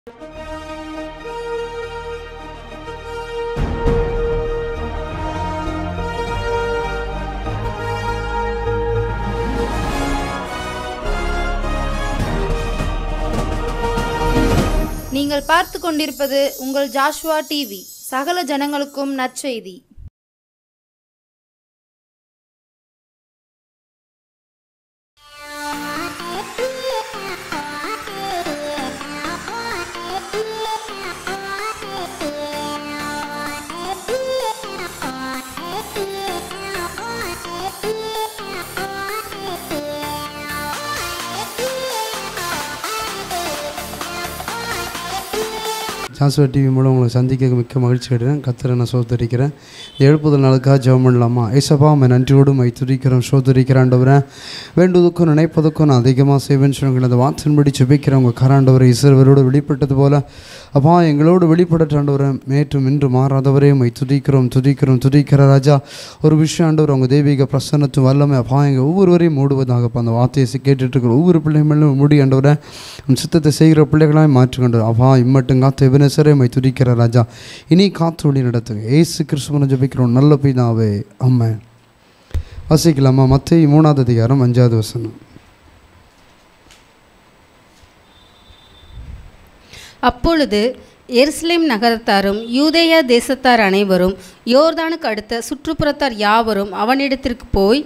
நீங்கள் பார்த்து கொண்டிருப்பது உங்கள் ஜாஷ்வா டிவி சகல ஜனங்களுக்கும் நற்செய்தி ஜாஸ்வா டிவி மூலம் உங்களை சந்திக்க மிக்க மகிழ்ச்சி அடைகிறேன் கத்தரை நான் சோதரிக்கிறேன் இந்த எழுப்புதல் நாளுக்காக ஜெபம் பண்ணலாமா ஏசப்பா மை நன்றியோடு மை துதிக்கிறோம் சோதரிக்கிறாண்டவரேன் வேண்டுவதற்கும் நினைப்பதற்கும் நான் அதிகமாக செய்வேன்னு சொன்னாங்க அந்த வார்த்தையின்படி ஜெபிக்கிறேன் உங்கள் கராண்டவரை இசைவரோடு வெளிப்பட்டது போல அப்பா எங்களோடு வெளிப்படட்டாண்டவரை மேற்றும் இன்று மாறாதவரே மை துதிக்கிறோம் துதிக்கிறோம் துதிக்கிற ராஜா ஒரு விஷயம் ஆண்டவர் உங்கள் தெய்வீக பிரசன்னத்தும் வல்லமை அப்பா எங்கள் ஒவ்வொருவரையும் மூடுவதாகப்பா அந்த வார்த்தையை சி- கேட்டுட்டு இருக்கிற ஒவ்வொரு பிள்ளைகளும் மூடி ஆண்டவரை உம் சித்தத்தை செய்கிற பிள்ளைகளாய் மாற்றுக்கொண்டு அப்பா இம்மட்டும் காத்து எபினசரே மை துதிக்கிற ராஜா இனி காத்து வழி நடத்துங்க ஏசு கிறிஸ்துவனை ஜபிக்கிறோம் நல்ல பிதாவே அம்மன் வசிக்கலாமா மத்திய மூணாவது அதிகாரம் அஞ்சாவது வசனம் அப்பொழுது எருசலேம் நகரத்தாரும் யூதேயா தேசத்தார் அனைவரும் யோர்தானுக்கு அடுத்த சுற்றுப்புறத்தார் யாவரும் அவனிடத்திற்கு போய்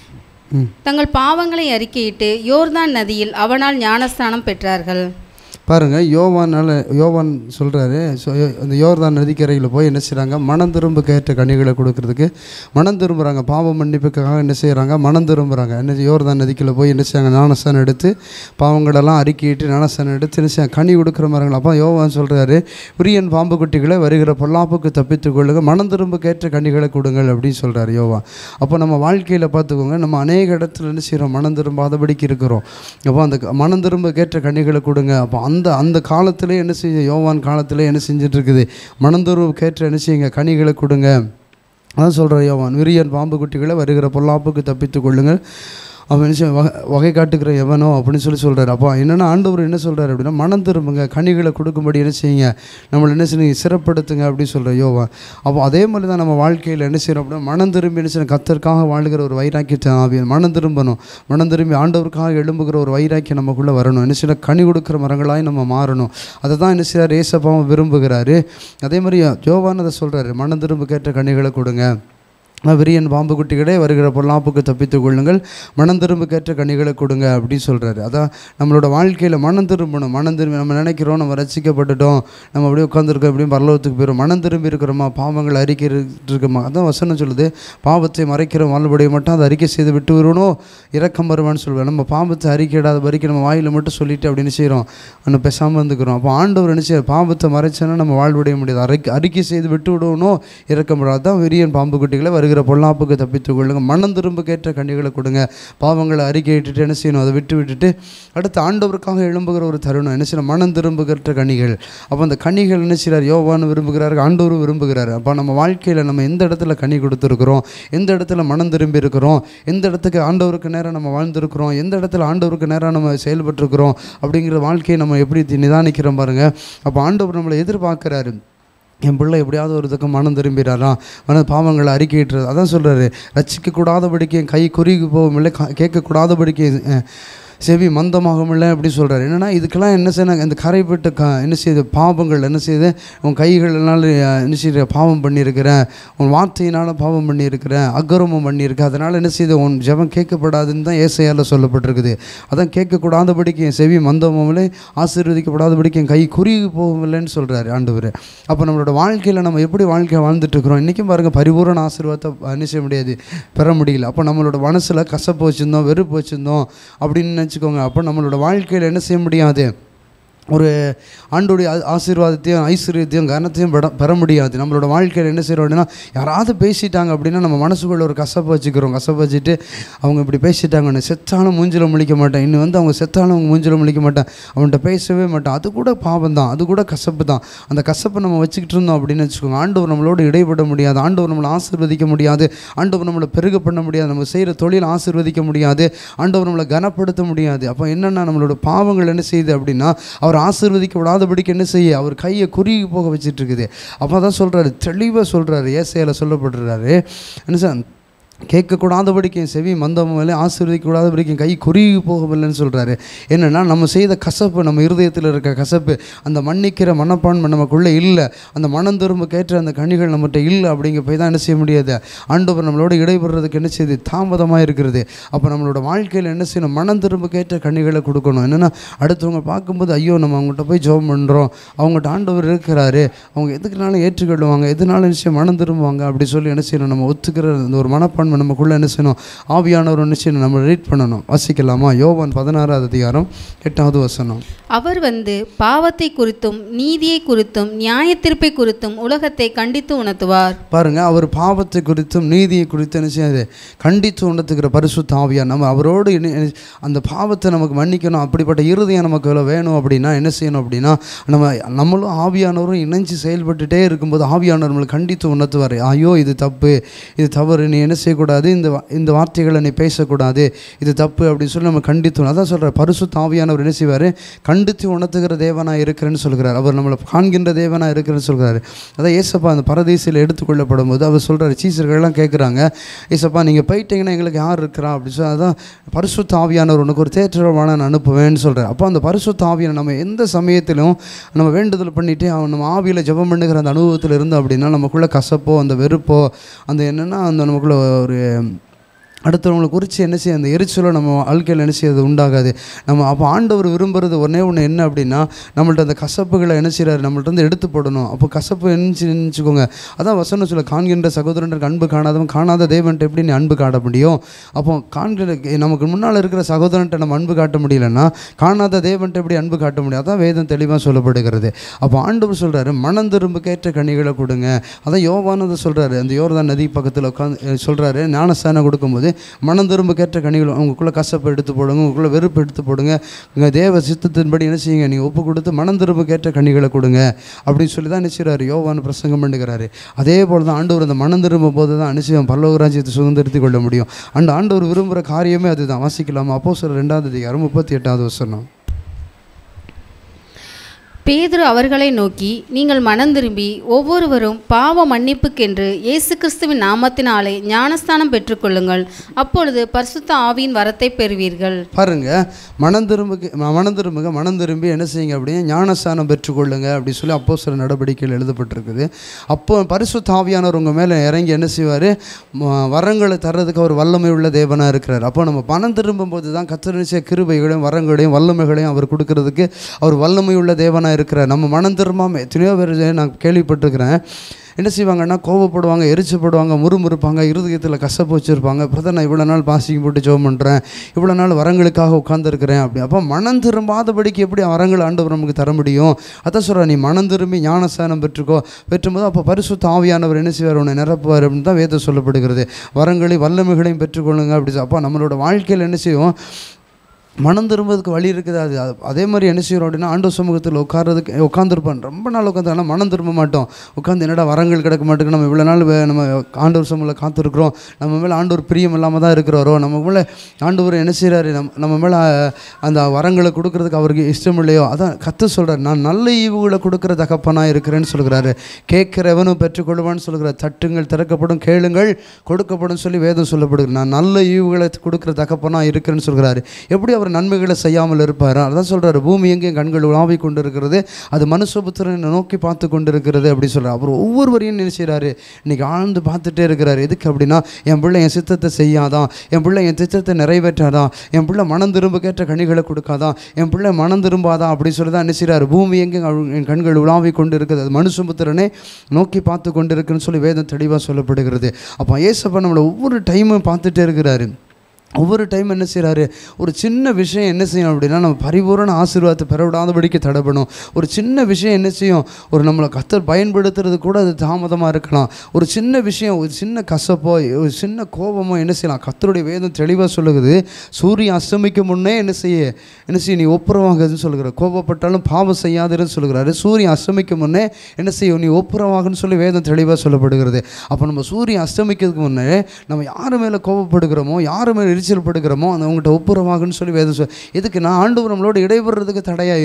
ம் தங்கள் பாவங்களை அறிக்கையிட்டு யோர்தான் நதியில் அவனால் ஞானஸ்தானம் பெற்றார்கள் பாருங்கள் யோவானால் யோவான் சொல்கிறாரு அந்த யோர்தான் நதிக்கரையில் போய் என்ன செய்கிறாங்க மனம் திரும்ப கேட்ட கனிகளை கொடுக்கறதுக்கு மனம் திரும்புகிறாங்க பாவ மன்னிப்புக்காக என்ன செய்கிறாங்க மனம் திரும்புகிறாங்க என்ன யோர்தான் நதிக்குள்ள போய் என்ன செய்யாங்க ஞானஸ்தானம் எடுத்து பாவங்களெல்லாம் அறிக்கையிட்டு ஞானஸ்தானம் எடுத்து என்ன செய்ய கனி கொடுக்குற மாதிரிங்களா அப்போ யோவான் சொல்கிறாரு உரியன் பாம்பு குட்டிகளை வருகிற பொல்லாப்புக்கு தப்பித்துக் கொள்ளுங்க மனம் திரும்ப கேட்ட கனிகளை கொடுங்கள் அப்படின்னு சொல்கிறாரு யோவான் அப்போ நம்ம வாழ்க்கையில் பார்த்துக்கோங்க நம்ம அநேக இடத்துல என்ன செய்கிறோம் மனம் திரும்பாதபடிக்கு இருக்கிறோம் அப்போ அந்த க- மனம் திரும்ப கேட்ட கனிகளை கொடுங்க அப்போ அந்த அந்த காலத்திலே என்ன செய்ய யோவான் காலத்திலே என்ன செஞ்சுட்டு இருக்குது மனம் திரும்ப கேட்ட என்ன செய்யுங்க கனிகளை கொடுங்க அதான் சொல்கிற யோவான் விரியன் பாம்பு குட்டிகளை வருகிற பொல்லாப்புக்கு தப்பித்துக் கொள்ளுங்கள் அவன் என்ன செய்ய வகை வகை காட்டுகிற எவனோ அப்படின்னு சொல்லி சொல்கிறார் அப்போ என்னென்னா ஆண்டவர் என்ன சொல்கிறார் அப்படின்னா மனம் திரும்புங்க கனிகளை கொடுக்கும்படி என்ன செய்யுங்க நம்மளை என்ன செய்யுங்க சிறப்படுத்துங்க அப்படின்னு சொல்கிற யோவா அப்போ அதே மாதிரி தான் நம்ம வாழ்க்கையில் என்ன செய்யறோம் அப்படின்னா மனம் திரும்பி என்ன செய்யணும் கத்தருக்காக வாழ்கிற ஒரு வைராக்கியத்தை ஆவியன் மனம் திரும்பணும் மனம் திரும்பி ஆண்டவருக்காக எழும்புகிற ஒரு வைராக்கியம் நமக்குள்ளே வரணும் என்ன செய்யணும் கனி கொடுக்குற மரங்களாய் நம்ம மாறணும் அதை தான் என்ன செய்கிறார் ஏசப்பாவும் விரும்புகிறாரு அதே மாதிரி யோவான் அதை சொல்கிறாரு மனம் திரும்ப கேட்ட கனிகளை கொடுங்க விரியன் பாம்பு குட்டிகளே வருகிற பொல்லாப்புக்கு தப்பித்துக் கொள்ளுங்கள் மனம் திரும்ப கேட்ட கனிகளை கொடுங்க அப்படின்னு சொல்கிறாரு அதான் நம்மளோட வாழ்க்கையில் மனம் திரும்பணும் மனம் திரும்பி நம்ம நினைக்கிறோம் நம்ம ரசிக்கப்பட்டுட்டோம் நம்ம அப்படியே உட்காந்துருக்கோம் எப்படியும் பரலோகத்துக்கு போயிடும் மனம் திரும்பி இருக்கிறோமா பாவங்கள் அறிக்கை இருக்கோமா அதான் வசனம் சொல்லுது பாவத்தை மறைக்கிற வாழ்வுடைய மட்டும் அதை அறிக்கை செய்து விட்டு வருவனோ இரக்கம் வருவான்னு சொல்லுவேன் நம்ம பாவத்தை அறிக்கையிடாத வரைக்கும் நம்ம வாயில் மட்டும் சொல்லிட்டு அப்படின்னு செய்கிறோம் நம்ம பேசாமல் இருந்துக்கிறோம் அப்போ ஆண்டவர் என்ன செய்ய பாவத்தை மறைச்சோன்னா நம்ம வாழ்வுடைய முடியாது அறிக்கை அறிக்கை செய்து விட்டு விடுவனோ இரக்கம் வரும். அதான் விரியன் பாம்பு குட்டிகளை வருகிற பொல்லாப்புக்கு தப்பித்துக் கொள்ளுங்க மனம் திரும்ப கேட்ட கனிகளை கொடுங்க பாவங்களை அறிக்கையிட்டுட்டு என்ன செய்யணும் அதை விட்டு விட்டுட்டு அடுத்து ஆண்டவருக்காக எழும்புகிற ஒரு தருணம் என்ன செய்யணும் மனம் திரும்புகிற கனிகள் அப்போ அந்த கனிகள் என்ன செய்கிறார் யோவான்னு விரும்புகிறாரு ஆண்டவரும் விரும்புகிறாரு அப்போ நம்ம வாழ்க்கையில் நம்ம எந்த இடத்துல கனி கொடுத்துருக்குறோம் எந்த இடத்துல மனம் திரும்பி இருக்கிறோம் எந்த இடத்துக்கு ஆண்டவருக்கு நேரம் நம்ம வாழ்ந்திருக்கிறோம் எந்த இடத்துல ஆண்டவருக்கு நேரம் நம்ம செயல்பட்டுருக்கிறோம் அப்படிங்கிற வாழ்க்கையை நம்ம எப்படி தி- நிதானிக்கிறோம் பாருங்கள் அப்போ ஆண்டவர் நம்மளை எதிர்பார்க்குறாரு என் பிள்ளை எப்படியாவது ஒரு இதுக்கு மனம் திரும்பிடுறாரா ஆனால் பாவங்களை அறிக்கையிட்டுறது அதான் சொல்கிறாரு ரசிக்கக்கூடாதபடிக்கு என் கை குறுகி போகும் இல்லை கேட்கக்கூடாதபடிக்கு அஹ், செவி மந்தமாகும் இல்லை அப்படி சொல்கிறாரு என்னென்னா இதுக்கெல்லாம் என்ன செய்யணும் இந்த கரைப்பட்ட க என்ன செய்யுது பாவங்கள் என்ன செய்யுது உன் கைகளினால் அஹ், என்ன செய்யுற பாவம் பண்ணியிருக்கிறேன் உன் வார்த்தையினால் பாவம் பண்ணியிருக்கிறேன் அக்கரமும் பண்ணியிருக்கேன் அதனால் என்ன செய்யுது உன் ஜெபம் கேட்கப்படாதுன்னு தான் ஏசையால் சொல்லப்பட்டிருக்குது அதான் கேட்கக்கூடாதபடிக்கு என் செவி மந்தமும் இல்லை ஆசீர்வதிக்கப்படாதபடிக்கு என் கை குறுகி போகும் இல்லைன்னு சொல்கிறாரு ஆண்டவர் அப்போ நம்மளோட வாழ்க்கையில் நம்ம எப்படி வாழ்க்கை வாழ்ந்துட்டு இருக்கிறோம் இன்றைக்கும் பாருங்கள் பரிபூரண ஆசீர்வாதத்தை என்ன செய்ய முடியாது பெற முடியல அப்போ நம்மளோட மனசில் கசப்பு வச்சுருந்தோம் வெறுப்பு வச்சுருந்தோம் அப்படின்னு நினச்சிக்கோங்க அப்போ நம்மளோட வாழ்க்கையில் என்ன செய்ய முடியாது ஒரு ஆண்டுடைய ஆ- ஆசீர்வாதத்தையும் ஐஸ்வர்யத்தையும் கனத்தையும் பெற பெற முடியாது நம்மளோட வாழ்க்கையில் என்ன செய்கிறோம் அப்படின்னா யாராவது பேசிட்டாங்க அப்படின்னா நம்ம மனசுக்குள்ள ஒரு கசப்பு வச்சுக்கிறோம் கசப்பு வச்சுட்டு அவங்க இப்படி பேசிட்டாங்கன்னு செத்தாலும் மூஞ்சில முழிக்க மாட்டேன் இன்னும் வந்து அவங்க செத்தாலும் அவங்க மூஞ்சில முழிக்க மாட்டேன் அவன்கிட்ட பேசவே மாட்டான் அது கூட பாவம் தான் அது கூட கசப்பு தான் அந்த கசப்பை நம்ம வச்சுக்கிட்டு இருந்தோம் அப்படின்னு வச்சுக்கோங்க ஆண்டவர் நம்மளோடு இடைப்பட முடியாது ஆண்டவர் நம்மளை ஆசீர்வதிக்க முடியாது ஆண்டவர் நம்மளை பெருக பண்ண முடியாது நம்ம செய்கிற தொழில் ஆசீர்வதிக்க முடியாது ஆண்டவர் நம்மளை கனப்படுத்த முடியாது அப்போ என்னென்னா நம்மளோட பாவங்கள் என்ன செய்யுது அப்படின்னா அவர் அவர் ஆசீர்வதிக்க விடாதபடிக்கு என்ன செய்ய அவர் கையை குறுகி போக வச்சிட்டு இருக்குது அப்போ தான் சொல்கிறாரு தெளிவாக சொல்கிறாரு ஏசையில் சொல்லப்படுறாரு என்ன சார் கேட்கக்கூடாதபடிக்கு என் செவி மந்தமில்லை ஆசீர்வதிக்கக்கூடாதபடிக்கு என் கை குறுகி போகவில்லைன்னு சொல்கிறாரு என்னென்னா நம்ம செய்த கசப்பு நம்ம இருதயத்தில் இருக்க கசப்பு அந்த மன்னிக்கிற மனப்பான்மை நமக்குள்ளே இல்லை அந்த மனம் திரும்ப கேட்ட அந்த கனிகள் நம்மகிட்ட இல்லை அப்படிங்க போய் தான் என்ன செய்ய முடியாது ஆண்டவர் நம்மளோட இடைபெறதுக்கு என்ன செய்யுது தாமதமாக இருக்கிறது அப்போ நம்மளோட வாழ்க்கையில் என்ன செய்யணும் மனம் திரும்ப கேட்ட கனிகளை கொடுக்கணும் என்னென்னா அடுத்தவங்க பார்க்கும்போது ஐயோ நம்ம அவங்ககிட்ட போய் ஜெபம் பண்ணுறோம் அவங்ககிட்ட ஆண்டவர் இருக்கிறாரு அவங்க எதுக்குனாலும் ஏற்றுக்கொள்ளுவாங்க எதுனாலும் நிச்சயம் மனம் திரும்புவாங்க அப்படி சொல்லி என்ன செய்யணும் நம்ம ஒத்துக்கிற அந்த ஒரு மனப்பான்மை நமக்குள்ளே என்ன செய்யணும் ஆவியானவர் என்ன செய்யணும் நம்ம ரீட் பண்ணணும் வாசிக்கலாமா யோவான் பதினாறாவது அதிகாரம் எட்டாவது வசனம் அவர் வந்து பாவத்தை குறித்தும் நீதியை குறித்தும் நியாயத்தீர்ப்பை குறித்தும் உலகத்தை கண்டித்து உணர்த்துவார் பாருங்க அவர் பாவத்தை குறித்தும் நீதியை குறித்து என்ன செய்யாது கண்டித்து உணர்த்துக்கிற பரிசுத்த ஆவியார் நம்ம அவரோடு இணை- இணை- அந்த பாவத்தை நமக்கு மன்னிக்கணும் அப்படிப்பட்ட இருதயம் நமக்கு இவ்வளோ வேணும் அப்படின்னா என்ன செய்யணும் அப்படின்னா நம்ம நம்மளும் ஆவியானவரும் இணைஞ்சு செயல்பட்டுட்டே இருக்கும்போது ஆவியானவர் நம்மளை கண்டித்து உணர்த்துவார் ஐயோ இது தப்பு இது தவறு நீ என்ன செய்யக்கூடாது இந்த வா- இந்த வார்த்தைகளை நீ பேசக்கூடாது இது தப்பு அப்படின்னு சொல்லி நம்ம கண்டித்து உண- அதான் சொல்கிறார் பரிசுத்த ஆவியானவர் என்ன செய்வார் கண்டித்து உணர்த்துகிற தேவனாக இருக்கிறேன்னு சொல்கிறார் அவர் நம்மளை காண்கின்ற தேவனாக இருக்கிறேன்னு சொல்கிறாரு அதான் ஏசப்பா அந்த பரதேசியில் எடுத்துக்கொள்ளப்படும் போது அவர் சொல்கிறார் சீசர்கள்லாம் கேட்குறாங்க ஏசப்பா நீங்கள் போயிட்டீங்கன்னா எங்களுக்கு யார் இருக்கிறா அப்படின்னு சொல்லி அதான் பரிசுத்த ஆவியானவர் உனக்கு ஒரு தேற்றவான நான் அனுப்புவேன்னு சொல்கிறார் அப்போ அந்த பரிசுத்த ஆவியான நம்ம எந்த சமயத்திலும் நம்ம வேண்டுதல் பண்ணிட்டு அவன் நம்ம ஆவியில் ஜெபம் பண்ணுகிற அந்த அனுபவத்தில் இருந்தோம் அப்படின்னா நமக்குள்ள கசப்போ அந்த வெறுப்போ அந்த என்னென்னா அந்த நமக்குள்ள ஒரு அடுத்தவங்களை குறித்து என்ன செய்ய அந்த எரிச்சலோ நம்ம வாழ்க்கையில் என்ன செய்யறது உண்டாகாது நம்ம அப்போ ஆண்டவர் விரும்புறது ஒன்றே ஒன்று என்ன அப்படின்னா நம்மள்ட்ட அந்த கசப்புகளை என்ன செய்கிறாரு நம்மள்ட்ட இருந்து எடுத்து போடணும் அப்போ கசப்பு என்னச்சு நினச்சிக்கோங்க அதான் வசனம் சொல்ல காண்கின்ற சகோதரனுக்கு அன்பு காணாதவன் காணாத தேவன்ட்ட எப்படி நீ அன்பு காட்ட முடியும் அப்போ காண்கிற நமக்கு முன்னால் இருக்கிற சகோதரன்ட்ட நம்ம அன்பு காட்ட முடியலன்னா காணாத தேவன்ட்ட எப்படி அன்பு காட்ட முடியும் அதான் வேதம் தெளிவாக சொல்லப்படுகிறது அப்போ ஆண்டவர் சொல்கிறாரு மனம் திரும்ப கேட்ட கனிகளை கொடுங்க அதான் யோவானதை சொல்கிறாரு அந்த யோர்தான் நதி பக்கத்தில் உட்காந்து சொல்கிறாரு ஞானஸ்தானம் கொடுக்கும்போது மனம் திரும்ப கேட்ட கனிகள் உங்களுக்குள்ளே கசப்பை எடுத்து போடுங்க உங்களுக்குள்ளே வெறுப்பு எடுத்து போடுங்க உங்கள் தேவ சித்தத்தின்படி என்ன செய்யுங்க நீங்கள் ஒப்பு கொடுத்து மனம் திரும்ப கேட்ட கனிகளை கொடுங்க அப்படின்னு சொல்லி தான் நினைச்சுறாரு யோவான் பிரசங்கம் பண்ணுகிறாரு அதே போல் தான் ஆண்டவர் அந்த மனம் திரும்பும் போது தான் நிச்சயம் பல்லவராஜ்யத்தை சுதந்திரத்து கொள்ள முடியும் அந்த ஆண்டவர் விரும்புகிற காரியமே அதுதான் வாசிக்கலாமா அப்போ சில ரெண்டாவது அதிகாரம் முப்பத்தி எட்டாவது வசனம் பேதுரு அவர்களை நோக்கி நீங்கள் மனம் திரும்பி ஒவ்வொருவரும் பாவ மன்னிப்புக்கென்று இயேசு கிறிஸ்துவின் நாமத்தினாலே ஞானஸ்தானம் பெற்றுக்கொள்ளுங்கள் அப்பொழுது பரிசுத்த ஆவியின் வரத்தை பெறுவீர்கள் பாருங்க மனம் திரும்ப மனம் திரும்புங்க மனம் திரும்பி என்ன செய்யுங்க அப்படின்னா ஞானஸ்தானம் பெற்றுக்கொள்ளுங்க அப்படி சொல்லி அப்போ சில நடவடிக்கைகள் எழுதப்பட்டிருக்குது அப்போ பரிசு தாவியானவர் உங்கள் மேலே இறங்கி என்ன செய்வார் வரங்களை தர்றதுக்கு அவர் வல்லமை உள்ள தேவனாக இருக்கிறார் அப்போ நம்ம மனம் திரும்பும்போது தான் கத்தரிச்ச கிருபைகளையும் வரங்களையும் வல்லமைகளையும் அவர் கொடுக்கறதுக்கு அவர் வல்லமை உள்ள தேவனாக இருக்கிறார் நம்ம மனம் திரும்பாமல் எத்தனையோ பேர் நான் கேள்விப்பட்டிருக்கிறேன் என்ன செய்வாங்கன்னா கோவப்படுவாங்க எரிச்சப்படுவாங்க முறுமுறுப்பாங்க இருதயத்தில் கசப்பு வச்சுருப்பாங்க பிரதர் நான் இவ்வளோ நாள் பாசிங்க போட்டு ஜெபம் பண்ணுறேன் இவ்வளோ நாள் வரங்களுக்காக உட்காந்துருக்கிறேன் அப்படி அப்போ மனம் திரும்பாதபடிக்கு எப்படி வரங்கள் ஆண்டவர் நமக்கு தர முடியும் அதான் சொல்கிறேன் நீ மனம் திரும்பி ஞானஸ்தானம் பெற்றுக்கோ பெற்றும்போது அப்போ பரிசுத்த ஆவியானவர் என்ன செய்வார் உன்னை நிரப்புவார் அப்படின்னு தான் வேதம் சொல்லப்படுகிறது வரங்களையும் வல்லமைகளையும் பெற்றுக்கொள்ளுங்க அப்படி அப்போ நம்மளோட வாழ்க்கையில் என்ன செய்வோம் மனம் திரும்புறதுக்கு வழி இருக்குது அது அது- அதே மாதிரி என்ன செய்கிறோம் அப்படின்னா ஆண்டோ சமூகத்தில் உட்கார்றதுக்கு உட்காந்துருப்போம் ரொம்ப நாள் உட்காந்து ஆனால் மனம் திரும்ப மாட்டோம் உட்காந்து என்னடா வரங்கள் கிடக்க மாட்டேங்குது நம்ம இவ்வளோ நாள் வே- நம்ம ஆண்டவர் சமூகத்தில் காத்திருக்கிறோம் நம்ம மேலே ஆண்டவர் பிரியம் இல்லாமல் தான் இருக்கிறாரோ நம்ம மேலே ஆண்டவர் என்ன செய்கிறாரு நம்ம நம்ம மேலே அந்த வரங்களை கொடுக்கறதுக்கு அவருக்கு இஷ்டம் இல்லையோ அதான் கற்று சொல்கிறார் நான் நல்ல ஈவுகளை கொடுக்குற தகப்பனாக இருக்கிறேன்னு சொல்கிறாரு கேட்கிறவனும் பெற்றுக்கொள்வான்னு சொல்கிறார் தட்டுங்கள் திறக்கப்படும் கேளுங்கள் கொடுக்கப்படும் சொல்லி வேதம் சொல்லப்படுகிறது நான் நல்ல ஈவுகளை கொடுக்குற தகப்பனாக இருக்கிறேன்னு சொல்கிறாரு எப்படி அவர் நன்மைகளை செய்யாமல் இருப்பார் அதான் சொல்கிறாரு பூமி எங்கேயும் கண்கள் உலாவிக் கொண்டு இருக்கிறது அது மனுஷபுத்திரனை நோக்கி பார்த்து கொண்டு இருக்கிறது அப்படி சொல்கிறார் அவர் ஒவ்வொருவரையும் நினைச்சாரு இன்னைக்கு ஆழ்ந்து பார்த்துட்டே இருக்கிறார் எதுக்கு அப்படின்னா என் பிள்ளை என் சித்தத்தை செய்யாதான் என் பிள்ளை என் சித்தத்தை நிறைவேற்றாதான் என் பிள்ளை மனம் திரும்ப கேட்ட கனிகளை கொடுக்காதான் என் பிள்ளை மனம் திரும்பாதான் அப்படி சொல்லி தான் நினைச்சாரு பூமி எங்கே என் கண்கள் உலாவிக் கொண்டு இருக்குது அது மனுஷபுத்திரனை நோக்கி பார்த்து கொண்டு இருக்குன்னு சொல்லி வேதம் தெளிவாக சொல்லப்படுகிறது அப்போ ஏசப்பா நம்மளை ஒவ்வொரு டைமும் பார்த்துட்டே இருக்கிறாரு ஒவ்வொரு டைம் என்ன செய்கிறாரு ஒரு சின்ன விஷயம் என்ன செய்யும் அப்படின்னா நம்ம பரிபூரண ஆசீர்வாதத்தை பெற விடாதபடிக்கு தடைப்படும் ஒரு சின்ன விஷயம் என்ன செய்யும் ஒரு நம்மளை கத்தர் பயன்படுத்துறது கூட அது தாமதமாக இருக்கலாம் ஒரு சின்ன விஷயம் ஒரு சின்ன கசப்போ ஒரு சின்ன கோபமோ என்ன செய்யலாம் கத்தருடைய வேதம் தெளிவாக சொல்லுகிறது சூரியன் அஸ்தமிக்கும் முன்னே என்ன செய்ய என்ன செய்ய நீ ஒப்புரவாகுதுன்னு சொல்லுகிற கோபப்பட்டாலும் பாவம் செய்யாதுன்னு சொல்லுகிறாரு சூரியன் அஸ்தமிக்கும் முன்னே என்ன செய்யும் நீ ஒப்புரவாகுன்னு சொல்லி வேதம் தெளிவாக சொல்லப்படுகிறது அப்போ நம்ம சூரியன் அஸ்தமிக்கிறதுக்கு முன்னே நம்ம யார் மேலே கோபப்படுகிறோமோ யார் மேலே எரிச்சல் படுகிறோமோ அந்த அவங்ககிட்ட ஒப்புரவாகுன்னு சொல்லி வேதம் சொல் எதுக்கு நான் ஆண்டவர் நம்மளோட இடைபெறதுக்கு தடையாயிரும்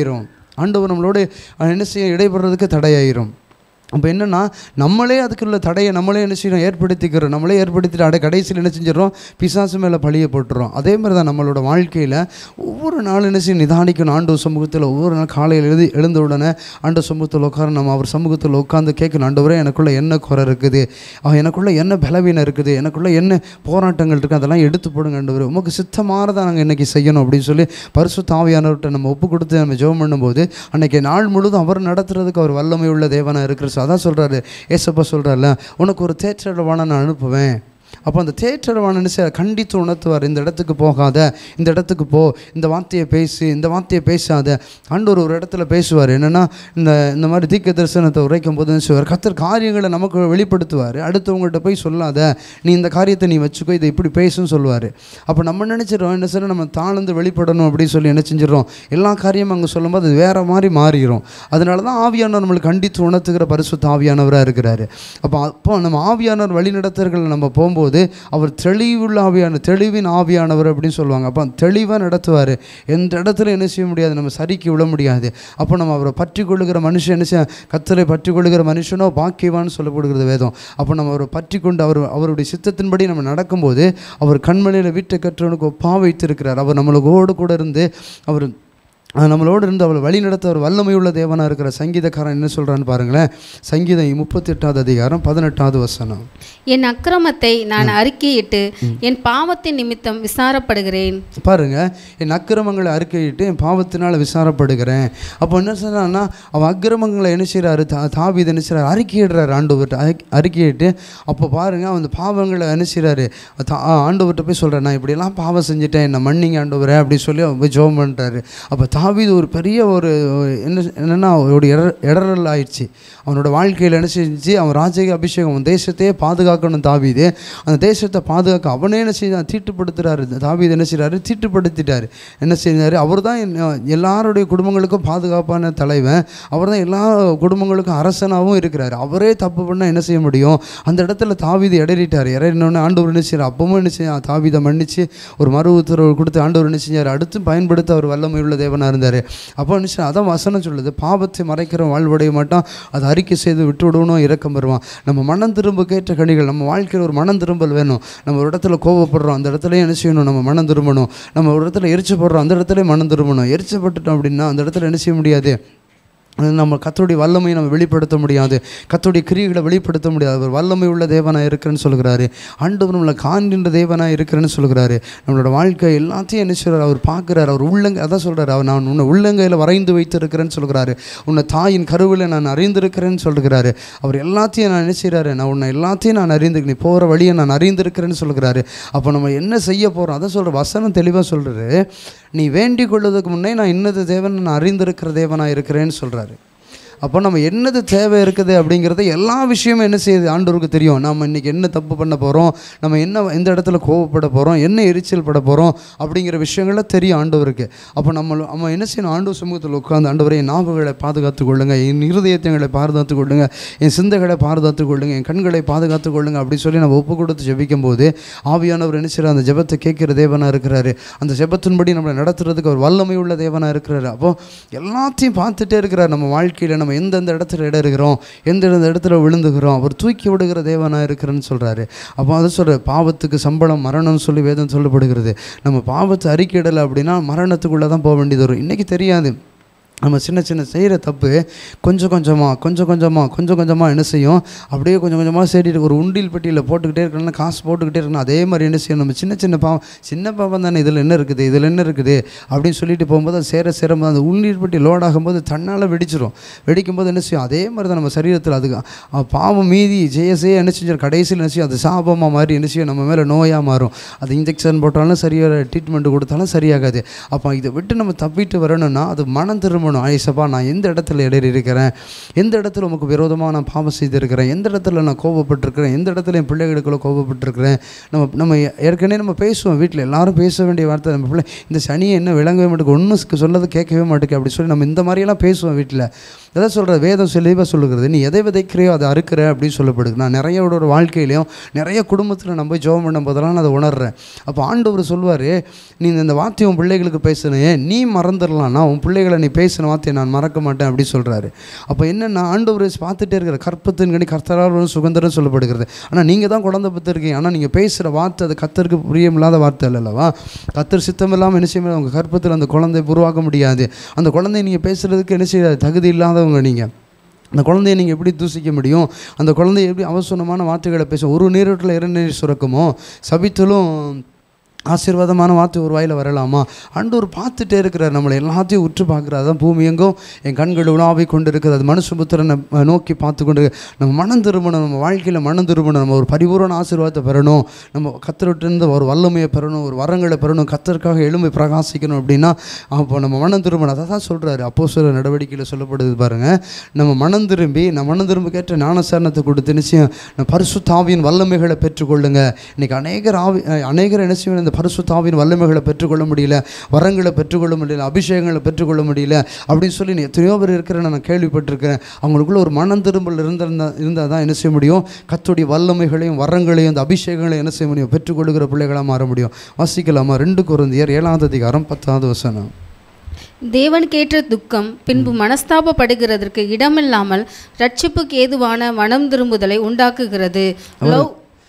ஆண்டவர் நம்மளோட அஹ், என்ன செய்ய இடைபடுறதுக்கு தடையாயிரும் அப்போ என்னென்னா நம்மளே அதுக்குள்ள தடையை நம்மளே என்ன செய்யணும் ஏற்படுத்திக்கிறோம் நம்மளே ஏற்படுத்திட்டு அடை கடைசியில் என்ன செஞ்சிடறோம் பிசாசு மேலே பழிய போட்டுறோம் அதே மாதிரி தான் நம்மளோட வாழ்க்கையில் ஒவ்வொரு நாள் என்ன செய்யணும் நிதானிக்கணும் ஆண்டு சமூகத்தில் ஒவ்வொரு நாள் காலையில் எழுதி எழுந்த உடனே ஆண்டு சமூகத்தில் உட்கார நம்ம அவர் சமூகத்தில் உட்காந்து கேட்கணும் ஆண்டவரே எனக்குள்ள என்ன குறை இருக்குது அவன் எனக்குள்ள என்ன பலவீனம் இருக்குது எனக்குள்ள என்ன போராட்டங்கள் இருக்குது அதெல்லாம் எடுத்து போடுங்க ஆண்டவரே உமக்கு சித்தமானதை நாங்கள் இன்னைக்கு செய்யணும் அப்படின்னு சொல்லி பரிசு தாவியானவர்கிட்ட நம்ம ஒப்பு கொடுத்து நம்ம ஜெபம் பண்ணும்போது அன்னைக்கு நாள் முழுதும் அவர் நடத்துறதுக்கு அவர் வல்லமை உள்ள தேவனாக இருக்கிற அதான் சொல்கிறாரு ஏசப்பா சொல்கிறார்ல உனக்கு ஒரு தேற்றவான நான் அனுப்புவேன் அப்போ அந்த தேற்றவான என்ன செய்ய கண்டித்து உணர்த்துவார் இந்த இடத்துக்கு போகாத இந்த இடத்துக்கு போ இந்த வார்த்தையை பேசு இந்த வார்த்தையை பேசாத ஆண்டவர் ஒரு இடத்துல பேசுவார் என்னென்னா இந்த இந்த மாதிரி தீர்க்க தரிசனத்தை உரைக்கும் போது என்ன செய்வார் கத்தர் காரியங்களை நமக்கு வெளிப்படுத்துவார் அடுத்தவங்கள்ட்ட போய் சொல்லாத நீ இந்த காரியத்தை நீ வச்சுக்கோ இதை இப்படி பேசுன்னு சொல்லுவார் அப்போ நம்ம நினச்சிடறோம் என்ன சார் நம்ம தாழ்ந்து வெளிப்படணும் அப்படின்னு சொல்லி என்ன செஞ்சிடறோம் எல்லா காரியமும் அங்கே சொல்லும்போது அது வேறு மாதிரி மாறிடும் அதனால தான் ஆவியானவர் நம்மளுக்கு கண்டித்து உணர்த்துகிற பரிசுத்த ஆவியானவராக இருக்கிறாரு அப்போ அப்போ நம்ம ஆவியானவர் வழிநடத்தர்கள் நம்ம போகும்போது அவர் தெளிவுள்ள ஆவியான தெளிவின் ஆவியானவர் அப்படின்னு சொல்லுவாங்க அப்போ தெளிவாக நடத்துவார் எந்த இடத்துல என்ன செய்ய முடியாது நம்ம சரிக்கு விட முடியாது அப்போ நம்ம அவரை பற்றி கொள்ளுகிற மனுஷன் என்ன செய்ய கத்தரை பற்றி கொள்ளுகிற மனுஷனோ பாக்கியவான்னு சொல்லப்படுகிறது வேதம் அப்போ நம்ம அவரை பற்றி கொண்டு அவர் அவருடைய சித்தத்தின்படி நம்ம நடக்கும்போது அவர் கண்மலையில் வீட்டை கற்றவனுக்கு ஒப்பா வைத்திருக்கிறார் அவர் நம்மளோடு கூட இருந்து அவர் அஹ் நம்மளோடு இருந்து அவளை வழி நடத்த ஒரு வல்லமையுள்ள தேவனாக இருக்கிற சங்கீதக்காரன் என்ன சொல்கிறான்னு பாருங்களேன் சங்கீதம் முப்பத்தி எட்டாவது அதிகாரம் பதினெட்டாவது வசனம் என் அக்கிரமத்தை நான் அறிக்கையிட்டு என் பாவத்தின் நிமித்தம் விசாரப்படுகிறேன் பாருங்க என் அக்கிரமங்களை அறிக்கையிட்டு என் பாவத்தினால் விசாரப்படுகிறேன் அப்போ என்ன சொல்கிறான்னா அவன் அக்கிரமங்களை என்ன செய்கிறாரு தா தாவீது என்ன செய்கிறார் அறிக்கையிடுறாரு ஆண்டவர்கிட்ட அறி- அறிக்கையிட்டு அப்போ பாருங்க அவன் அந்த பாவங்களை என்ன செய்கிறாரு தா- ஆண்டவர்கிட்ட போய் சொல்கிறேன் நான் இப்படியெல்லாம் பாவம் செஞ்சுட்டேன் என்னை மன்னிங்க ஆண்டவரே அப்படி சொல்லி அவன் போய் ஜோம் பண்ணுறாரு அப்போ தாவீது ஒரு பெரிய ஒரு ஒரு என்ன என்னென்னா ஒரு இடர் இடரல் ஆயிடுச்சு அவனோட வாழ்க்கையில் என்ன செஞ்சு அவன் ராஜக அபிஷேகம் அவன் தேசத்தையே பாதுகாக்கணும் தாவீது அந்த தேசத்தை பாதுகாக்க அவனே என்ன செய்தான் தீட்டுப்படுத்துறாரு தாவீது என்ன செய்றாரு தீட்டுப்படுத்திட்டாரு என்ன செய்றாரு அவர் தான் எல்லாருடைய குடும்பங்களுக்கும் பாதுகாப்பான தலைவன் அவர் தான் எல்லா குடும்பங்களுக்கும் அரசனாகவும் இருக்கிறாரு அவரே தப்பு பண்ணால் என்ன செய்ய முடியும் அந்த இடத்துல தாவீது இடறிட்டார் இறறினோடனே ஆண்டவர் என்ன செய்யறார் அப்பவும் என்ன செய்ய தாவீதை மன்னிச்சு ஒரு மறு உத்தரவு கொடுத்து ஆண்டவர் என்ன செஞ்சார் அடுத்து பயன்படுத்த அவர் வல்லமை உள்ள தேவனாக இருந்தார் அப்போ என்ன செய்ய அதான் வசனம் சொல்லுது பாவத்தை மறைக்கிற வாழ்வடைய மாட்டான் அதை அறிக்கை செய்து விட்டு விடணும் இறக்கம் வருவான் நம்ம மனம் திரும்ப கேட்ட கனிகள் நம்ம வாழ்க்கையில் ஒரு மனம் திரும்பல் வேணும் நம்ம ஒரு இடத்துல கோவப்படுறோம் அந்த இடத்துல என்ன செய்யணும் நம்ம மனம் திரும்பணும் நம்ம ஒரு இடத்துல எரிச்சப்படுறோம் அந்த இடத்துல மனம் திரும்பணும் எரிச்சப்பட்டுட்டோம் அப்படின்னா அந்த இடத்துல என்ன செய்ய முடியாது அது நம்ம கத்தருடைய வல்லமையை நம்ம வெளிப்படுத்த முடியாது கத்தருடைய கிரியைகளை வெளிப்படுத்த முடியாது அவர் வல்லமை உள்ள தேவனாக இருக்கிறேன்னு சொல்கிறாரு ஆண்டவர் நம்மளை காண்கின்ற தேவனாக இருக்கிறேன்னு சொல்கிறாரு நம்மளோட வாழ்க்கை எல்லாத்தையும் என்ன சொல்கிறார் அவர் பார்க்குறாரு அவர் உள்ளங்க அதான் சொல்கிறார் அவர் நான் உன்னை உள்ளங்கையில் வரைந்து வைத்திருக்கிறேன்னு சொல்கிறாரு உன்னை தாயின் கருவில் நான் அறிந்திருக்கிறேன்னு சொல்கிறாரு அவர் எல்லாத்தையும் நான் என்ன செய்கிறாரு நான் உன்னை எல்லாத்தையும் நான் அறிந்து நீ போகிற வழியை நான் அறிந்திருக்கிறேன்னு சொல்கிறாரு அப்போ நம்ம என்ன செய்ய போகிறோம் அதான் சொல்கிற வசனம் தெளிவாக சொல்கிறாரு நீ வேண்டிக் கொள்வதற்கு முன்னே நான் இன்னது தேவன் நான் அறிந்திருக்கிற தேவனாக இருக்கிறேன்னு சொல்கிறாரு அப்போ நம்ம என்னது தேவை இருக்குது அப்படிங்கிறத எல்லா விஷயமும் என்ன செய்யுது ஆண்டவருக்கு தெரியும் நம்ம இன்றைக்கி என்ன தப்பு பண்ண போகிறோம் நம்ம என்ன எந்த இடத்துல கோவப்பட போகிறோம் என்ன எரிச்சல் பட போகிறோம் அப்படிங்கிற விஷயங்கள்லாம் தெரியும் ஆண்டவருக்கு அப்போ நம்ம நம்ம என்ன செய்யணும் ஆண்டவர் சமூகத்தில் உட்காந்து ஆண்டவரை என் ஞாபகங்களை பாதுகாத்து கொள்ளுங்க என் இருதயத்தங்களை பாதுகாத்து கொள்ளுங்க என் சிந்தைகளை பாதுகாத்து கொள்ளுங்க என் கண்களை பாதுகாத்து கொள்ளுங்க அப்படி சொல்லி நம்ம ஒப்பு கொடுத்து ஜெபிக்கும் போது ஆவியானவர் என்ன செய்யறார் அந்த ஜெபத்தை கேட்கிற தேவனாக இருக்கிறாரு அந்த ஜெபத்தின்படி நம்மளை நடத்துறதுக்கு அவர் வல்லமை உள்ள தேவனாக இருக்கிறாரு அப்போ எல்லாத்தையும் பார்த்துட்டே இருக்கிறார் நம்ம வாழ்க்கையில் நம்ம எந்தெந்த இடத்துல இடம் இருக்கிறோம் எந்தெந்த இடத்துல விழுந்துக்கிறோம் அவர் தூக்கி விடுகிற தேவனாக இருக்கிறேன்னு சொல்கிறாரு அப்போ அதை சொல்கிற பாவத்துக்கு சம்பளம் மரணம்னு சொல்லி வேதம் சொல்லப்படுகிறது நம்ம பாவத்தை அறிக்கையிடலை அப்படின்னா மரணத்துக்குள்ளே தான் போக வேண்டியது வரும் இன்றைக்கி தெரியாது நம்ம சின்ன சின்ன செய்கிற தப்பு கொஞ்சம் கொஞ்சமாக கொஞ்சம் கொஞ்சமாக கொஞ்சம் கொஞ்சமாக என்ன செய்யும் அப்படியே கொஞ்சம் கொஞ்சமாக சேடிட்டு ஒரு உண்டில் பெட்டியில் போட்டுக்கிட்டே இருக்கணும்னா காசு போட்டுக்கிட்டே இருக்கணும் அதே மாதிரி என்ன செய்யணும் நம்ம சின்ன சின்ன பாவம் சின்ன பாவம் தானே இதில் என்ன இருக்குது இதில் என்ன இருக்குது அப்படின்னு சொல்லிட்டு போகும்போது அது சேர சேரும்போது அந்த உண்டில் பெட்டி லோட் ஆகும்போது தன்னால் வெடிச்சிரும் வெடிக்கும் போது என்ன செய்யும் அதே மாதிரி தான் நம்ம சரீரத்தில் அதுக்கு அஹ், பாவம் மீதி ஜெய செய்ய என்ன செஞ்சிடும் கடைசியில் என்ன செய்யும் அது சாபமாக மாறி என்ன செய்யும் நம்ம மேலே நோயாக மாறும் அது இன்ஜெக்ஷன் போட்டாலும் சரியாக ட்ரீட்மெண்ட் கொடுத்தாலும் சரியாகாது அப்போ இதை விட்டு நம்ம தப்பிட்டு வரணும்னா அது மனம் திரும்பணும் ஐசப்பா நான் எந்த இடத்துல இடறி இருக்கிறேன் எந்த இடத்துல உமக்கு விரோதமாக நான் பாவம் செய்திருக்கிறேன் எந்த இடத்துல நான் கோபப்பட்டிருக்கிறேன் எந்த இடத்துல என் பிள்ளைகளுக்குள்ள கோபப்பட்டிருக்கிறேன் நம்ம நம்ம ஏற்கனவே நம்ம பேசுவோம் வீட்டில் எல்லாரும் பேச வேண்டிய வார்த்தை நம்ம பிள்ளை இந்த சனியை என்ன விளங்கவே மாட்டேங்குது ஒன்றும் சொல்லது கேட்கவே மாட்டேங்குது அப்படி சொல்லி நம்ம இந்த மாதிரியெல்லாம் பேசுவோம் வீட்டில் எதை சொல்கிற வேதம் தெளிவாக சொல்லுகிறது நீ எதை விதைக்கிறையோ அதை அறுக்கிற அப்படின்னு சொல்லப்படுது நான் நிறைய ஒரு வாழ்க்கையிலையும் நிறைய குடும்பத்தில் நான் போய் ஜெபம் பண்ணும் போதெல்லாம் நான் அதை உணர்றேன் அப்போ ஆண்டவர் சொல்வார் நீ இந்த வார்த்தையை உன் பிள்ளைகளுக்கு பேசுனே நீ மறந்துடலாம்னா உன் பிள்ளைகளை நீ பேசின வார்த்தையை நான் மறக்க மாட்டேன் அப்படி சொல்கிறாரு அப்போ என்னென்னா ஆண்டவர் பார்த்துட்டே இருக்கிற கற்பத்தின் கனி கர்த்தரால் வரும் சுகந்தரம் சொல்லப்படுகிறது ஆனால் நீங்கள் தான் குழந்தை பத்திருக்கீங்க ஆனால் நீங்கள் பேசுகிற வார்த்தை அது கத்தருக்கு புரியமில்லாத வார்த்தை இல்லைல்லவா கத்தர் சித்தம் இல்லாமல் என்ன செய்ய முடியாது உங்கள் கற்பத்தில் அந்த குழந்தையை உருவாக்க முடியாது அந்த குழந்தைய நீங்கள் பேசுகிறதுக்கு என்ன செய்யாது தகுதி இல்லாதவங்க நீங்கள் அந்த குழந்தைய நீங்கள் எப்படி தூசிக்க முடியும் அந்த குழந்தைய எப்படி அவசரமான வார்த்தைகளை பேசும் ஒரு நீரோட்டில் இரண்டு நீர் சுரக்குமோ சபித்தலும் ஆசீர்வாதமான வார்த்தை ஒரு வாயில் வரலாமா ஆண்டவர் பார்த்துட்டே இருக்கிறார் நம்மளை எல்லாத்தையும் உற்று பார்க்குறாரு அதான் பூமி எங்கும் என் கண்கள் உலாவி கொண்டு இருக்குது அது மனுஷபுத்திரனை அஹ், நோக்கி பார்த்து கொண்டு இருக்கு. நம்ம மனம் திரும்பணும் நம்ம வாழ்க்கையில் மனம் திரும்பணும் நம்ம ஒரு பரிபூர்ண ஆசீர்வாதத்தை பெறணும் நம்ம கத்தர்கிட்ட ஒரு வல்லமையை பெறணும் ஒரு வரங்களை பெறணும் கத்தருக்காக எலும்பை பிரகாசிக்கணும் அப்படின்னா அப்போ நம்ம மனம் திரும்பணும் அதை தான் சொல்கிறாரு அப்போ சில நடவடிக்கையில் சொல்லப்படுது பாருங்கள் நம்ம மனம் திரும்பி நம்ம மனம் திரும்ப கேட்ட ஞானசரணத்தை கொடுத்து நிச்சயம் நம்ம பரிசுத்தாவியின் வல்லமைகளை பெற்றுக்கொள்ளுங்க இன்னைக்கு அநேகர் ஆவி அஹ், அநேகர் என்ன செய்யணும் இந்த பரிசுத்தாவின் வல்லமைகளை பெற்றுக்கொள்ள முடியல வரங்களை பெற்றுக்கொள்ள முடியல அபிஷேகங்களை பெற்றுக்கொள்ள முடியல அப்படின்னு சொல்லி நீ எத்தனையோ பேர் இருக்கிறேன் நான் கேள்விப்பட்டிருக்கிறேன் அவங்களுக்குள்ள ஒரு மனம் திரும்பல் இருந்திருந்தா இருந்தால் தான் என்ன செய்ய முடியும் கத்துடைய வல்லமைகளையும் வரங்களையும் அந்த அபிஷேகங்களையும் என்ன செய்ய முடியும் பெற்றுக்கொள்ளுகிற பிள்ளைகளாக மாற முடியும் வாசிக்கலாமா ரெண்டு குருந்தியர் ஏழாவது அதிகாரம் பத்தாவது வசனம் தேவனுக்கேற்ற துக்கம் பின்பு மனஸ்தாபப்படுகிறதற்கு இடமில்லாமல் ரட்சிப்புக்கு ஏதுவான மனம் திரும்புதலை உண்டாக்குகிறது லௌ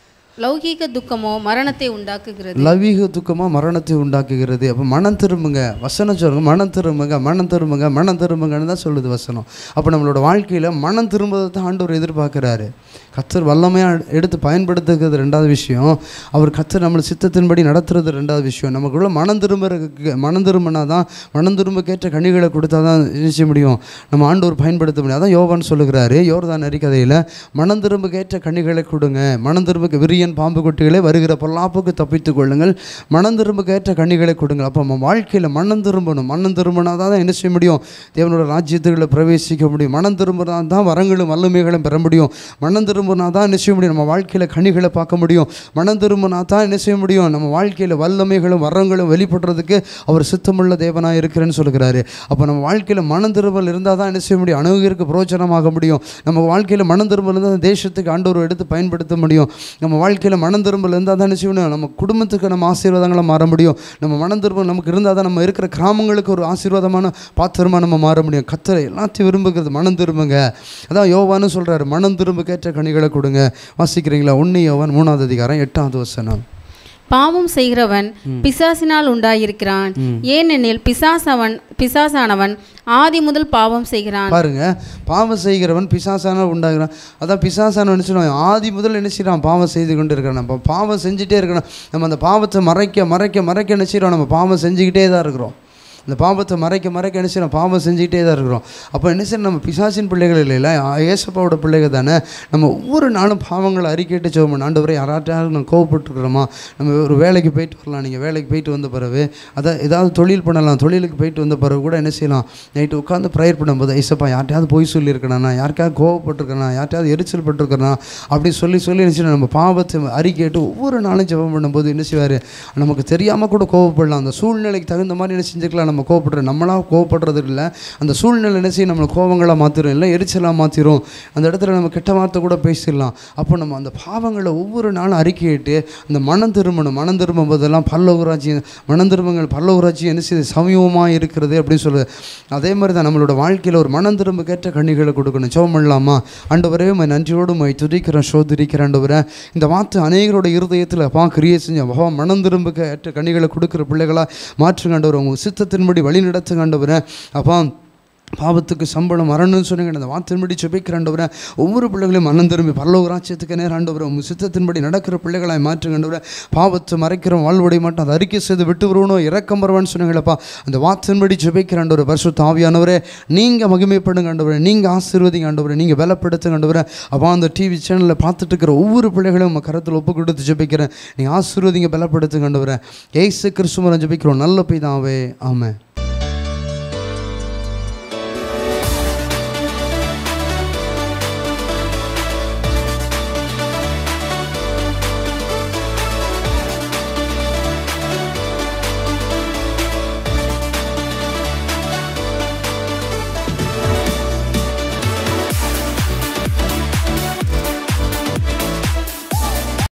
லௌகீக துக்கமோ மரணத்தை உண்டாக்குகிறது லவீக துக்கமாக மரணத்தை உண்டாக்குகிறது அப்போ மனம் திரும்புங்க வசனம் சொல்லுங்க மனம் திரும்புங்க மனம் திரும்புங்க மனம் திரும்புங்கன்னு தான் சொல்லுது வசனம் அப்போ நம்மளோட வாழ்க்கையில் மனம் திரும்புவதை தான் ஆண்டவர் எதிர்பார்க்குறாரு கத்தர் வல்லமையாக எடுத்து பயன்படுத்துகிறது ரெண்டாவது விஷயம் அவர் கத்தர் நம்மளை சித்தத்தின்படி நடத்துறது ரெண்டாவது விஷயம் நமக்குள்ள மனம் திரும்புறதுக்கு மனம் திரும்பினா தான் மனம் திரும்ப கேட்ட கனிகளை கொடுத்தா தான் நிச்சய முடியும் நம்ம ஆண்டவர் பயன்படுத்த முடியும் அதான் யோவான் சொல்லுகிறாரு யோர்தான் அறிக்கதையில் மனம் திரும்ப கேட்ட கனிகளை கொடுங்க மனம் திரும்ப விரியன் பாம்பு குட்டிகளே வருகிற பொல்லாப்புக்கு தப்பித்துக் கொள்ளுங்கள் மனம் திரும்ப கேட்ட கனிகளை கொடுங்கள் அப்போ நம்ம வாழ்க்கையில் மனம் திரும்பணும் மனம் திரும்பினா தான் என்ன செய்ய முடியும் தேவனோட ராஜ்யத்துக்குள்ள பிரவேசிக்க முடியும் மனம் திரும்பினா தான் வரங்களும் வல்லமைகளும் பெற முடியும் மனம் திரும்பினா தான் என்ன செய்ய முடியும் நம்ம வாழ்க்கையில் கனிகளை பார்க்க முடியும் மனம் திரும்பினா தான் என்ன செய்ய முடியும் நம்ம வாழ்க்கையில் வல்லமைகளும் வரங்களும் வெளிப்படுறதுக்கு அவர் சித்தமுள்ள தேவனாக இருக்கிறேன்னு சொல்லுகிறாரு அப்போ நம்ம வாழ்க்கையில் மனம் திரும்பல் இருந்தால் தான் என்ன செய்ய முடியும் அணுகிற்கு பிரோஜனமாக முடியும் நம்ம வாழ்க்கையில் மனம் திரும்பல் இருந்தால் அந்த தேசத்துக்கு ஆண்டவர் எடுத்து பயன்படுத்த முடியும் நம்ம வாழ்க்கையில் மனம் திரும்பல் இருந்தால் தான் என்ன செய்ய முடியும் நம்ம குடும்பத்துக்கு நம்ம ஆசீர்வாதங்களை மாற முடியும் நம்ம மனம் திரும்பல் நமக்கு இருந்தால் தான் நம்ம இருக்கிற கிராமங்களுக்கு ஒரு ஆசீர்வாதமான பாத்திரமாக நம்ம மாற முடியும் கத்தரை எல்லாத்தையும் விரும்புகிறது மனம் திரும்புங்க அதான் யோவான்னு சொல்கிறாரு மனம் திரும்ப கேட்ட கனிகளை கொடுங்க வாசிக்கிறீங்களா ஒன்று யோவான் மூணாவது அதிகாரம் எட்டாவது வசனம் பாவம் செய்கிறவன் பிசாசினால் உண்டாயிருக்கிறான் ஏனெனில் பிசாசவன் பிசாசானவன் ஆதி முதல் பாவம் செய்கிறான் பாருங்க பாவம் செய்கிறவன் பிசாசான உண்டாகிறான் அதான் பிசாசான என்ன சொல்லுவான் ஆதி முதல் என்ன செய்யறான் பாவம் செய்து கொண்டு இருக்கிறான் நம்ம பாவம் செஞ்சுட்டே இருக்கணும் நம்ம அந்த பாவத்தை மறைக்க மறைக்க மறைக்க என்ன செய்கிறோம் நம்ம பாவம் செஞ்சுக்கிட்டே தான் இருக்கிறோம் இந்த பாவத்தை மறைக்க மறைக்க என்ன செய்யணும் பாவம் செஞ்சுக்கிட்டே தான் இருக்கிறோம் அப்போ என்ன செய்யணும் நம்ம பிசாசின் பிள்ளைகள் இல்லைல்ல ஏசப்பாவோட பிள்ளைகள் தானே நம்ம ஒவ்வொரு நாளும் பாவங்களை அறிக்கைட்டு சோமன் ஆண்டவரை யாராட்டாலும் நம்ம கோவப்பட்டுருக்குறோமா நம்ம ஒரு வேலைக்கு போயிட்டு வரலாம் நீங்கள் வேலைக்கு போயிட்டு வந்த பிறகு அதை ஏதாவது தொழில் பண்ணலாம் தொழிலுக்கு போயிட்டு வந்த பிறகு கூட என்ன செய்யலாம் நைட்டு உட்காந்து ப்ரேயர் பண்ணும்போது ஐசப்பா யார்ட்டையாவது போய் சொல்லியிருக்கேனா யாருக்காவது கோவப்பட்டிருக்கேனா யார்ட்டையாவது எரிச்சல் பட்டிருக்கேனா அப்படி சொல்லி சொல்லி என்ன செய்யணும் நம்ம பாவத்தை அறிக்கைட்டு ஒவ்வொரு நாளும் ஜெபம் பண்ணும்போது என்ன செய்வார் நமக்கு தெரியாமல் கூட கோவப்படலாம் அந்த சூழ்நிலைக்கு தகுந்த மாதிரி என்ன செஞ்சுக்கலாம் நம்ம கோவப்படுறோம் நம்மளாக கோவப்படுறது இல்லை அந்த சூழ்நிலை என்ன செய்யும் நம்மளை கோவங்களாக மாற்றிடும் இல்லை எரிச்சலாக மாற்றிடும் அந்த இடத்துல நம்ம கெட்ட வார்த்தை கூட பேசிடலாம் அப்போ நம்ம அந்த பாவங்களை ஒவ்வொரு நாளும் அறிக்கையிட்டு அந்த மனம் திரும்பணும் மனம் திரும்பும் போதெல்லாம் பல்ல ஊராட்சி மனம் திரும்பங்கள் பல்ல ஊராட்சி என்ன செய்யுது சமயமாக இருக்கிறது அப்படின்னு சொல்லுது அதே மாதிரி தான் நம்மளோட வாழ்க்கையில் ஒரு மனம் திரும்ப கேட்ட கண்ணிகளை கொடுக்கணும் சோம் பண்ணலாமா ஆண்டவரே உம்மை நன்றியோடு மை துதிக்கிறேன் சோதரிக்கிறேன் ஆண்டவரே இந்த வார்த்தை அநேகரோட இருதயத்தில் அப்பா கிரியை செஞ்ச அப்பா மனம் திரும்ப கேட்ட கண்ணிகளை கொடுக்குற பிள்ளைகளாக மாற்றுங்க ஆண்டவர் உங்கள் சித்தத்தின்படி வழி நடத்துங்க ஆண்டவரே அப்பா பாவத்துக்கு சம்பளம் மரணம்னு சொன்னீங்க அந்த வார்த்தையின்படி செபிக்கிறாண்டவரை ஒவ்வொரு பிள்ளைகளையும் மனம் திரும்பி பரலோக ராஜ்யத்துக்கு நேரம் ஆண்டவரை உங்கள் சித்தத்தின்படி நடக்கிற பிள்ளைகளாய் மாற்றுங்கண்டவரை பாவத்தை மறைக்கிறோம் வாழ்வுடைய மாட்டோம் அதை அறிக்கை செய்து விட்டு வருவனும் இறக்கம் வருவான்னு சொன்னீங்களப்பா அந்த வார்த்தையின்படி ஜெபிக்கிறாண்டவர் பரிசு தாவியானவரே நீங்கள் மகிமைப்படுங்க ஆண்டவரே நீங்கள் ஆசீர்வதிங்க ஆண்டவரே நீங்கள் பலப்படுத்துங்க ஆண்டவரே அப்போ அந்த டிவி சேனலில் பார்த்துட்டு இருக்கிற ஒவ்வொரு பிள்ளைகளையும் உங்கள் கருத்தில் ஒப்பு கொடுத்து ஜெபிக்கிறேன் நீங்கள் ஆசீர்வதிங்க பலப்படுத்துங்க ஆண்டவரே ஏசு கிறிஸ்துவரை ஜெபிக்கிறோம் நல்ல பிதாவே ஆமென்